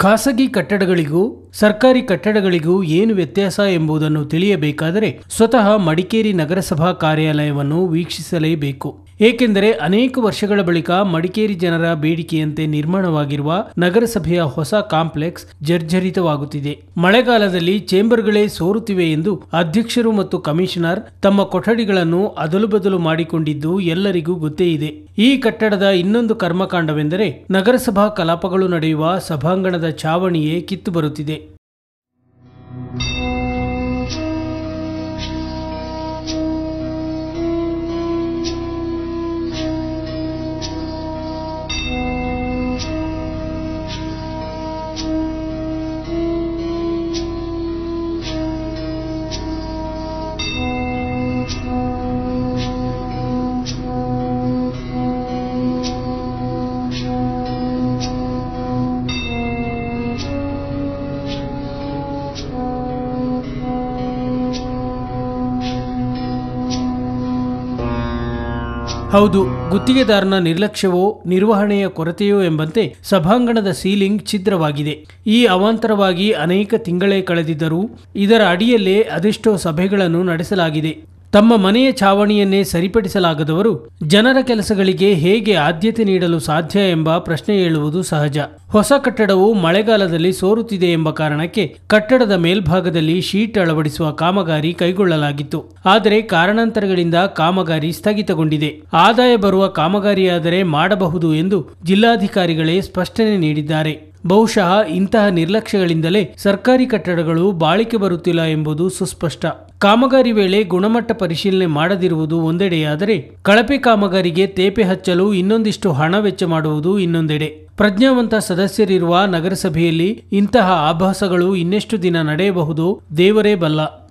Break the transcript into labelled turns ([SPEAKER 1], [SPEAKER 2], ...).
[SPEAKER 1] ಖಾಸಗಿ ಕಟ್ಟಡಗಳಿಗೂ ಸರ್ಕಾರಿ ಕಟ್ಟಡಗಳಿಗೂ ಏನು ವ್ಯತ್ಯಾಸ ಎಂಬುದನ್ನು ತಿಳಿಯಬೇಕಾದರೆ ಸ್ವತಃ ಮಡಿಕೇರಿ ನಗರಸಭಾ ಕಾರ್ಯಾಲಯವನ್ನು ವೀಕ್ಷಿಸಲೇಬೇಕು ಏಕೆಂದರೆ ಅನೇಕ ವರ್ಷಗಳ ಬಳಿಕ ಮಡಿಕೇರಿ ಜನರ ಬೇಡಿಕೆಯಂತೆ ನಿರ್ಮಾಣವಾಗಿರುವ ನಗರಸಭೆಯ ಹೊಸ ಕಾಂಪ್ಲೆಕ್ಸ್ ಜರ್ಜರಿತವಾಗುತ್ತಿದೆ ಮಳೆಗಾಲದಲ್ಲಿ ಚೇಂಬರ್ಗಳೇ ಸೋರುತ್ತಿವೆ ಎಂದು ಅಧ್ಯಕ್ಷರು ಮತ್ತು ಕಮಿಷನರ್ ತಮ್ಮ ಕೊಠಡಿಗಳನ್ನು ಅದಲು ಬದಲು ಮಾಡಿಕೊಂಡಿದ್ದು ಎಲ್ಲರಿಗೂ ಗೊತ್ತೇ ಇದೆ ಈ ಕಟ್ಟಡದ ಇನ್ನೊಂದು ಕರ್ಮಕಾಂಡವೆಂದರೆ ನಗರಸಭಾ ಕಲಾಪಗಳು ನಡೆಯುವ ಸಭಾಂಗಣದ ಚಾವಣಿಯೇ ಕಿತ್ತು ಬರುತ್ತಿದೆ ಹೌದು ಗುತ್ತಿಗೆದಾರನ ನಿರ್ಲಕ್ಷ್ಯವೋ ನಿರ್ವಹಣೆಯ ಕೊರತೆಯೋ ಎಂಬಂತೆ ಸಭಾಂಗಣದ ಸೀಲಿಂಗ್ ಛಿದ್ರವಾಗಿದೆ ಈ ಅವಾಂತರವಾಗಿ ಅನೇಕ ತಿಂಗಳೇ ಕಳೆದಿದ್ದರೂ ಇದರ ಅಡಿಯಲ್ಲೇ ಅದೆಷ್ಟೋ ಸಭೆಗಳನ್ನು ನಡೆಸಲಾಗಿದೆ ತಮ್ಮ ಮನೆಯ ಛಾವಣಿಯನ್ನೇ ಸರಿಪಡಿಸಲಾಗದವರು ಜನರ ಕೆಲಸಗಳಿಗೆ ಹೇಗೆ ಆದ್ಯತೆ ನೀಡಲು ಸಾಧ್ಯ ಎಂಬ ಪ್ರಶ್ನೆ ಏಳುವುದು ಸಹಜ ಹೊಸ ಕಟ್ಟಡವು ಮಳೆಗಾಲದಲ್ಲಿ ಸೋರುತ್ತಿದೆ ಎಂಬ ಕಾರಣಕ್ಕೆ ಕಟ್ಟಡದ ಮೇಲ್ಭಾಗದಲ್ಲಿ ಶೀಟ್ ಅಳವಡಿಸುವ ಕಾಮಗಾರಿ ಕೈಗೊಳ್ಳಲಾಗಿತ್ತು ಆದರೆ ಕಾರಣಾಂತರಗಳಿಂದ ಕಾಮಗಾರಿ ಸ್ಥಗಿತಗೊಂಡಿದೆ ಆದಾಯ ಬರುವ ಕಾಮಗಾರಿಯಾದರೆ ಮಾಡಬಹುದು ಎಂದು ಜಿಲ್ಲಾಧಿಕಾರಿಗಳೇ ಸ್ಪಷ್ಟನೆ ನೀಡಿದ್ದಾರೆ ಬಹುಶಃ ಇಂತಹ ನಿರ್ಲಕ್ಷ್ಯಗಳಿಂದಲೇ ಸರ್ಕಾರಿ ಕಟ್ಟಡಗಳು ಬಾಳಿಕೆ ಬರುತ್ತಿಲ್ಲ ಎಂಬುದು ಸುಸ್ಪಷ್ಟ ಕಾಮಗಾರಿ ವೇಳೆ ಗುಣಮಟ್ಟ ಪರಿಶೀಲನೆ ಮಾಡದಿರುವುದು ಒಂದೆಡೆಯಾದರೆ ಕಳಪೆ ಕಾಮಗಾರಿಗೆ ತೇಪೆ ಹಚ್ಚಲು ಇನ್ನೊಂದಿಷ್ಟು ಹಣ ವೆಚ್ಚ ಮಾಡುವುದು ಇನ್ನೊಂದೆಡೆ ಪ್ರಜ್ಞಾವಂತ ಸದಸ್ಯರಿರುವ ನಗರಸಭೆಯಲ್ಲಿ ಇಂತಹ ಆಭಾಸಗಳು ಇನ್ನೆಷ್ಟು ದಿನ ನಡೆಯಬಹುದು ದೇವರೇ ಬಲ್ಲ